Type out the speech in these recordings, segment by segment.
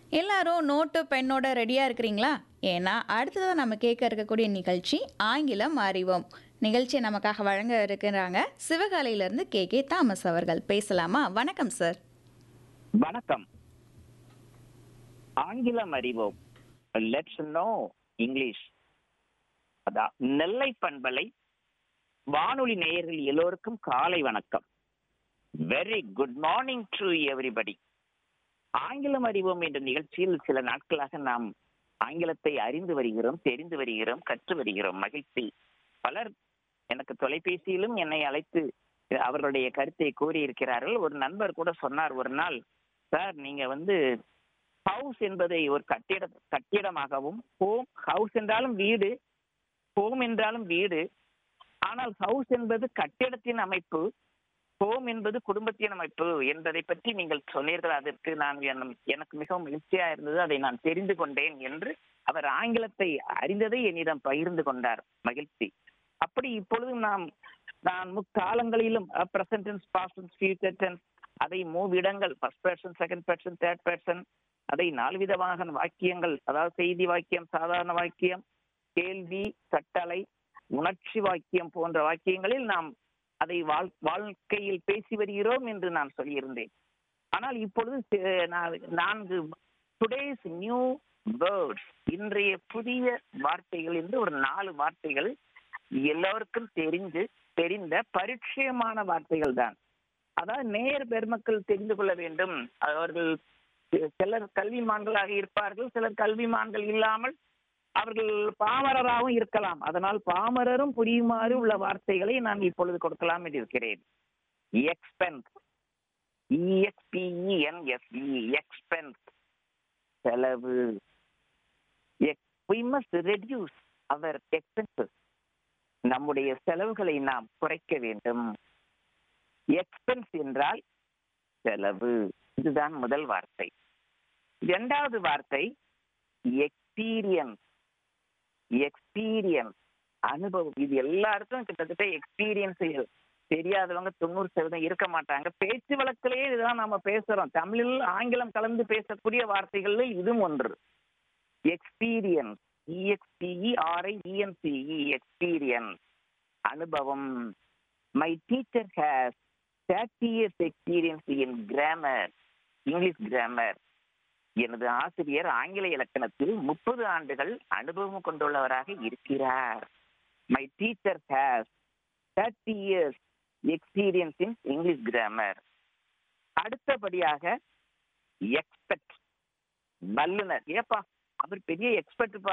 எல்லாரும் நோட்டு பெண்ணோட ரெடியாக இருக்கிறீங்களா ஏன்னா அடுத்ததாக நம்ம கேட்க இருக்கக்கூடிய நிகழ்ச்சி ஆங்கிலம் அறிவோம் நிகழ்ச்சியை நமக்காக வழங்க இருக்கிறாங்க சிவகாலையிலேருந்து கே கே தாமஸ் அவர்கள் பேசலாமா வணக்கம் சார் வணக்கம் ஆங்கிலம் அறிவோம் லெட்ஸ் நோ இங்கிலீஷ் அதான் நெல்லை பண்பலை வானொலி நேயர்கள் எல்லோருக்கும் காலை வணக்கம் very good morning to everybody ஆங்கிலம் அறிவோம் என்ற நிகழ்ச்சியில் சில நாட்களாக நாம் ஆங்கிலத்தை அறிந்து வருகிறோம் தெரிந்து வருகிறோம் கற்று வருகிறோம் மகிழ்ச்சி பலர் எனக்கு தொலைபேசியிலும் என்னை அழைத்து அவர்களுடைய கருத்தை கூறியிருக்கிறார்கள் ஒரு நண்பர் கூட சொன்னார் ஒரு நாள் சார் நீங்க வந்து ஹவுஸ் என்பதை ஒரு கட்டிட கட்டிடமாகவும் ஹோம் ஹவுஸ் என்றாலும் வீடு ஹோம் என்றாலும் வீடு ஆனால் ஹவுஸ் என்பது கட்டிடத்தின் அமைப்பு ஹோம் என்பது குடும்பத்தின் அமைப்பு என்பதை பற்றி நீங்கள் சொன்னீர்கள் அதற்கு நான் என்- எனக்கு மிகவும் மகிழ்ச்சியா இருந்தது அதை நான் தெரிந்து கொண்டேன் என்று அவர் ஆங்கிலத்தை அறிந்ததை என்னிடம் பகிர்ந்து கொண்டார் மகிழ்ச்சி அப்படி இப்பொழுது நாம் நான் முக்காலங்களிலும் present tense past tense future tense அதை மூவிடங்கள் first person second person third person அதை நாலு விதமாக வாக்கியங்கள் அதாவது செய்தி வாக்கியம் சாதாரண வாக்கியம் கேள்வி கட்டளை உணர்ச்சி வாக்கியம் போன்ற வாக்கியங்களில் நாம் அதை வாழ்- வாழ்க்கையில் பேசி வருகிறோம் என்று நான் சொல்லியிருந்தேன் ஆனால் இப்பொழுது சி- நா- நான்கு டுடேஸ் நியூ வேர்ட்ஸ் இன்றைய புதிய வார்த்தைகள் என்று ஒரு நாலு வார்த்தைகள் எல்லோருக்கும் தெரிந்து தெரிந்த பரிச்சயமான வார்த்தைகள் தான் அதாவது நேர் பெருமக்கள் தெரிந்து கொள்ள வேண்டும் அவர்கள் சிலர் கல்விமான்களாக இருப்பார்கள் சிலர் கல்விமான்கள் இல்லாமல் அவர்கள் பாமரராகவும் இருக்கலாம் அதனால் பாமரரும் புரியுமாறு உள்ள வார்த்தைகளை நான் இப்பொழுது கொடுக்கலாம் என்று இருக்கிறேன் எக்ஸ்பென்ஸ் இஎக்ஸ்பிஇஎன்எஸ்இ எக்ஸ்பென்ஸ் செலவு we must reduce our expenses நம்முடைய செலவுகளை நாம் குறைக்க வேண்டும் எக்ஸ்பென்ஸ் என்றால் செலவு இதுதான் முதல் வார்த்தை இரண்டாவது வார்த்தை எக்ஸ்பீரியன்ஸ் எக்ஸ்பீரியன்ஸ் அனுபவம் இது எல்லாருக்கும் கிட்டத்தட்ட எக்ஸ்பீரியன்ஸ் தெரியாதவங்க தொண்ணூறு சதவீதம் இருக்க மாட்டாங்க பேச்சு வழக்கிலேயே இதுதான் நாம பேசுறோம் தமிழில் ஆங்கிலம் கலந்து பேசக்கூடிய வார்த்தைகள்ல இதுவும் ஒன்று எக்ஸ்பீரியன்ஸ் இஎக்ஸ்பிஇஆர்ஐ இஎன்சிஇ எக்ஸ்பீரியன்ஸ் அனுபவம் my teacher has thirty years experience in grammar English grammar எனது ஆசிரியர் ஆங்கில இலக்கணத்தில் முப்பது ஆண்டுகள் அனுபவம் கொண்டுள்ளவராக இருக்கிறார் my teacher has thirty years experience in English grammar அடுத்தபடியாக எக்ஸ்பெக்ட் வல்லுனர் ஏப்பா அவர் பெரிய எக்ஸ்பர்ட்ப்பா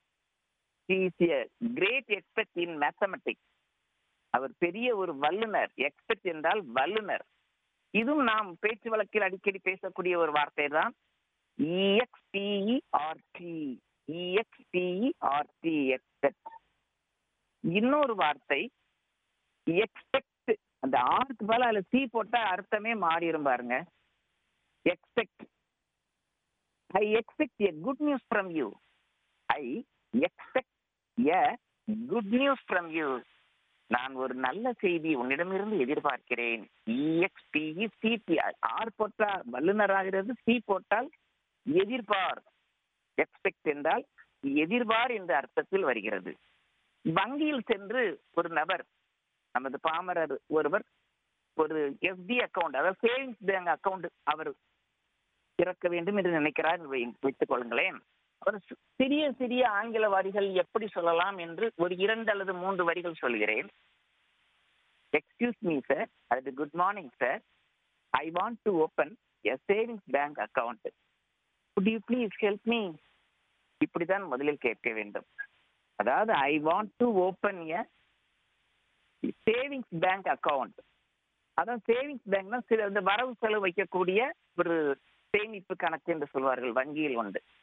கிரேட் எக்ஸ்பெக்ட் இன் மேத்தமெட்டிக்ஸ் அவர் பெரிய ஒரு வல்லுனர் எக்ஸ்பெக்ட் என்றால் வல்லுனர் இதுவும் நாம் பேச்சு வழக்கில் அடிக்கடி பேசக்கூடிய ஒரு வார்த்தை தான் இஎக்ஸ்பிஇஆர்டி இஎக்ஸ்பிஇஆர்டி எக்ஸ்பெக்ட் இன்னொரு வார்த்தை எக்ஸ்பெக்ட் அந்த ஆருக்கு பதிலா அதுல சி போட்டா அர்த்தமே மாறிடும் பாருங்க expect I expect a good news from you I expect a good news from you நான் ஒரு நல்ல செய்தி உன்னிடமிருந்து எதிர்பார்க்கிறேன் இஎக்ஸ்பிஇ சிபி ஆர் போட்டால் வல்லுனர் ஆகிறது சி போட்டால் எதிர்பார் எக்ஸ்பெக்ட் என்றால் எதிர்பார் என்ற அர்த்தத்தில் வருகிறது வங்கியில் சென்று ஒரு நபர் நமது பாமரர் ஒருவர் ஒரு எஃப்டி அக்கவுண்ட் அதாவது சேவிங்ஸ் பேங்க் அக்கவுண்ட் அவர் திறக்க வேண்டும் என்று நினைக்கிறார் என்று வை- வைத்துக் கொள்ளுங்களேன் அவர் சி- சிறிய சிறிய ஆங்கில வரிகள் எப்படி சொல்லலாம் என்று ஒரு இரண்டு அல்லது மூன்று வரிகள் சொல்கிறேன் எக்ஸ்கியூஸ் மீ சார் அது good morning sir I want to open a savings bank account could you please help me இப்படிதான் முதலில் கேட்க வேண்டும் அதாவது I want to open a savings bank account அதான் சேவிங்ஸ் பேங்க்னா சில இந்த வரவு செலவு வைக்கக்கூடிய ஒரு சேமிப்பு கணக்கு என்று சொல்வார்கள் வங்கியில் உண்டு